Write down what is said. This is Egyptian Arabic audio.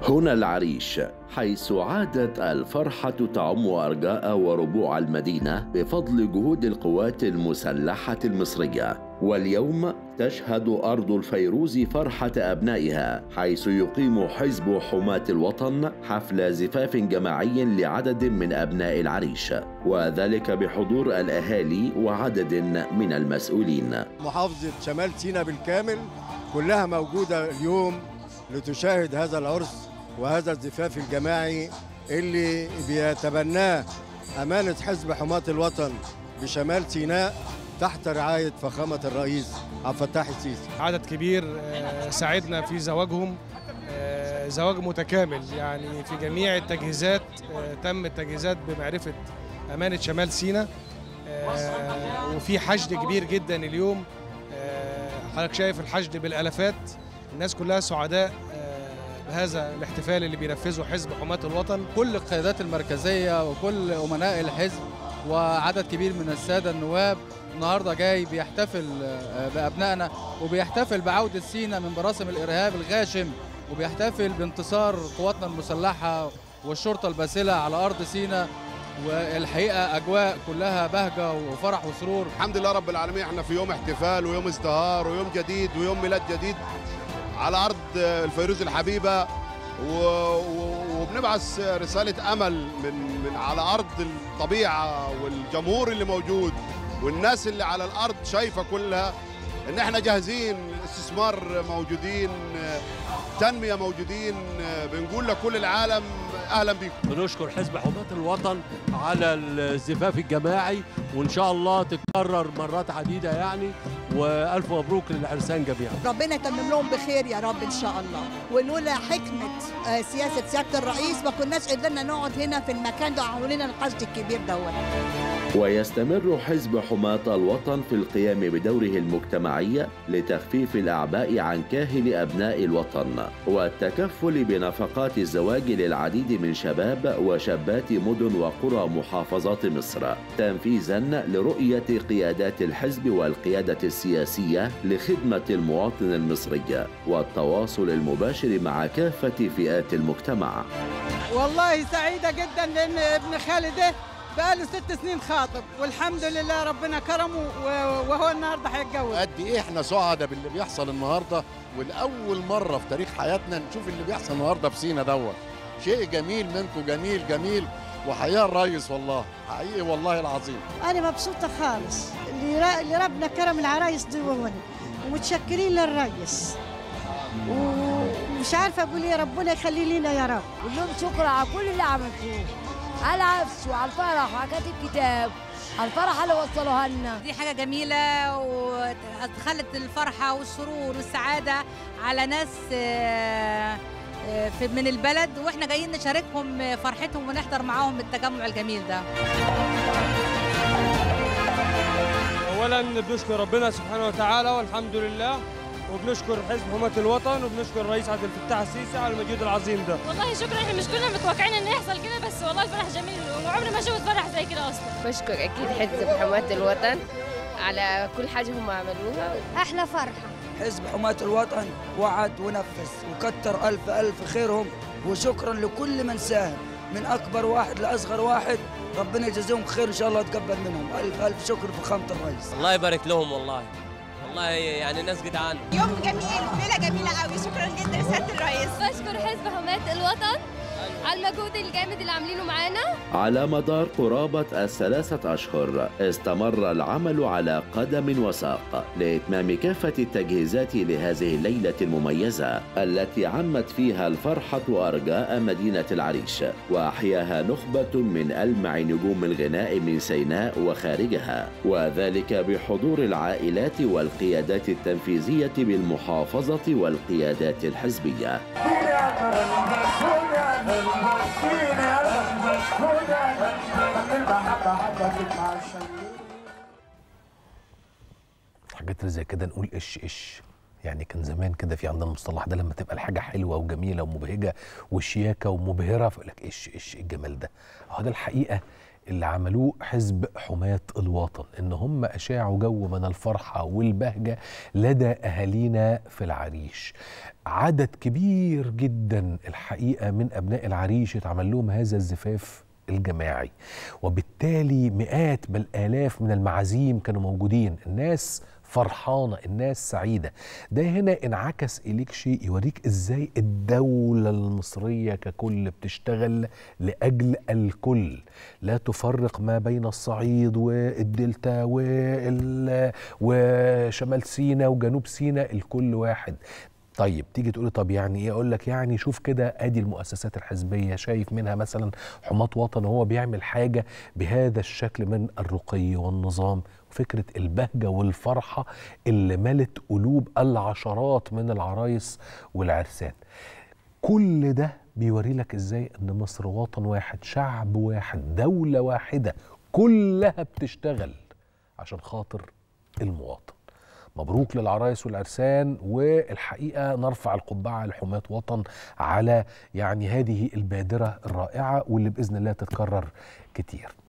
هنا العريش حيث عادت الفرحة تعم أرجاء وربوع المدينة بفضل جهود القوات المسلحة المصرية واليوم تشهد أرض الفيروز فرحة أبنائها حيث يقيم حزب حماة الوطن حفل زفاف جماعي لعدد من أبناء العريش وذلك بحضور الأهالي وعدد من المسؤولين محافظة شمال سيناء بالكامل كلها موجودة اليوم لتشاهد هذا العرس وهذا الزفاف الجماعي اللي بيتبناه أمانة حزب حماة الوطن بشمال سيناء تحت رعاية فخامة الرئيس عبد الفتاح السيسي عدد كبير آه، ساعدنا في زواجهم آه، زواج متكامل يعني في جميع التجهيزات آه، تم التجهيزات بمعرفة أمانة شمال سيناء آه، وفي حشد كبير جدا اليوم آه، حضرتك شايف الحشد بالالافات الناس كلها سعداء آه، بهذا الاحتفال اللي بينفذه حزب حماة الوطن كل القيادات المركزية وكل أمناء الحزب وعدد كبير من السادة النواب النهارده جاي بيحتفل آه، بأبنائنا وبيحتفل بعودة سينا من براسم الإرهاب الغاشم وبيحتفل بانتصار قواتنا المسلحة والشرطة الباسلة على أرض سينا والحقيقة أجواء كلها بهجة وفرح وسرور الحمد لله رب العالمين احنا في يوم احتفال ويوم ازدهار ويوم جديد ويوم ميلاد جديد على ارض الفيروز الحبيبه و... و... وبنبعث رساله امل من من على ارض الطبيعه والجمهور اللي موجود والناس اللي على الارض شايفه كلها ان احنا جاهزين استثمار موجودين تنميه موجودين بنقول لكل العالم اهلا بيكم بنشكر حزب حماة الوطن على الزفاف الجماعي وان شاء الله تتكرر مرات عديده يعني والف مبروك للعرسان جميعا ربنا يتمم لهم بخير يا رب ان شاء الله ولولا حكمه آه، سياسه سياده الرئيس ما كناش قدرنا نقعد هنا في المكان ده وعملنا الحشد الكبير دوت ويستمر حزب حماة الوطن في القيام بدوره المجتمعي لتخفيف الأعباء عن كاهل أبناء الوطن والتكفل بنفقات الزواج للعديد من شباب وشابات مدن وقرى محافظات مصر تنفيذا لرؤية قيادات الحزب والقيادة السياسية لخدمة المواطن المصري والتواصل المباشر مع كافة فئات المجتمع والله سعيدة جدا لأن ابن خالي ده بقاله ست سنين خاطب والحمد لله ربنا كرمه و- وهو النهارده هيتجوز قد ايه احنا سعداء باللي بيحصل النهارده ولاول مره في تاريخ حياتنا نشوف اللي بيحصل النهارده في سينا دوت شيء جميل منكم جميل جميل وحياه الريس والله حقيقي والله العظيم أنا مبسوطة خالص اللي را- اللي ربنا كرم العرايس دول ومتشكرين للريس ومش عارفة أقول إيه ربنا يخلي لنا يا رب كلهم شكر على كل اللي عملتوه على العفش وعلى الفرح وعلى كاتب الكتاب على الفرحة اللي وصلوها لنا دي حاجة جميلة وخلت الفرحة والسرور والسعادة على ناس آه، آه، في- من البلد واحنا جايين نشاركهم فرحتهم ونحضر معاهم التجمع الجميل ده اولا بنشكر ربنا سبحانه وتعالى والحمد لله وبنشكر حزب حماة الوطن وبنشكر الرئيس عبد الفتاح السيسي على المجهود العظيم ده والله شكرا احنا مش كنا متوقعين انه يحصل كده بس والله الفرح جميل وعمري ما شفت فرح زي كده اصلا بشكر أكيد حزب حماة الوطن على كل حاجة هم عملوها أحلى فرحة حزب حماة الوطن وعد ونفذ وكتر ألف ألف خيرهم وشكرا لكل من ساهم من أكبر واحد لأصغر واحد ربنا يجزيهم خير إن شاء الله يتقبل منهم ألف ألف شكر فخامة الرئيس الله يبارك لهم والله والله يعني ناس جدعان يوم جميل ليلة جميلة قوي شكرا جدا لسيادة الرئيس بشكر حزب حماة الوطن على المجهود الجامد اللي عاملينه معانا على مدار قرابة الثلاثة أشهر استمر العمل على قدم وساق لإتمام كافة التجهيزات لهذه الليلة المميزة التي عمت فيها الفرحة أرجاء مدينة العريش وأحياها نخبة من ألمع نجوم الغناء من سيناء وخارجها وذلك بحضور العائلات والقيادات التنفيذية بالمحافظة والقيادات الحزبية حاجات اللي زي كده نقول ايش ايش يعني كان زمان كده في عندنا المصطلح ده لما تبقى الحاجه حلوه وجميله ومبهجه وشياكه ومبهره فيقول لك ايش ايش الجمال ده هو ده الحقيقه اللي عملوه حزب حماة الوطن ان هم اشاعوا جو من الفرحة والبهجة لدى اهالينا في العريش عدد كبير جدا الحقيقة من ابناء العريش اتعمل لهم هذا الزفاف الجماعي وبالتالي مئات بل آلاف من المعازيم كانوا موجودين الناس فرحانة الناس سعيدة ده هنا انعكس إليك شيء يوريك إزاي الدولة المصرية ككل بتشتغل لأجل الكل لا تفرق ما بين الصعيد والدلتا وال... وشمال سيناء وجنوب سيناء الكل واحد طيب تيجي تقولي طب يعني ايه اقول لك يعني شوف كده ادي المؤسسات الحزبيه شايف منها مثلا حماة وطن هو بيعمل حاجه بهذا الشكل من الرقي والنظام وفكره البهجه والفرحه اللي ملت قلوب العشرات من العرايس والعرسان كل ده بيوري لك ازاي ان مصر وطن واحد شعب واحد دوله واحده كلها بتشتغل عشان خاطر المواطن مبروك للعرايس والعرسان والحقيقه نرفع القبعه لحماة وطن على يعني هذه البادره الرائعه واللي باذن الله تتكرر كتير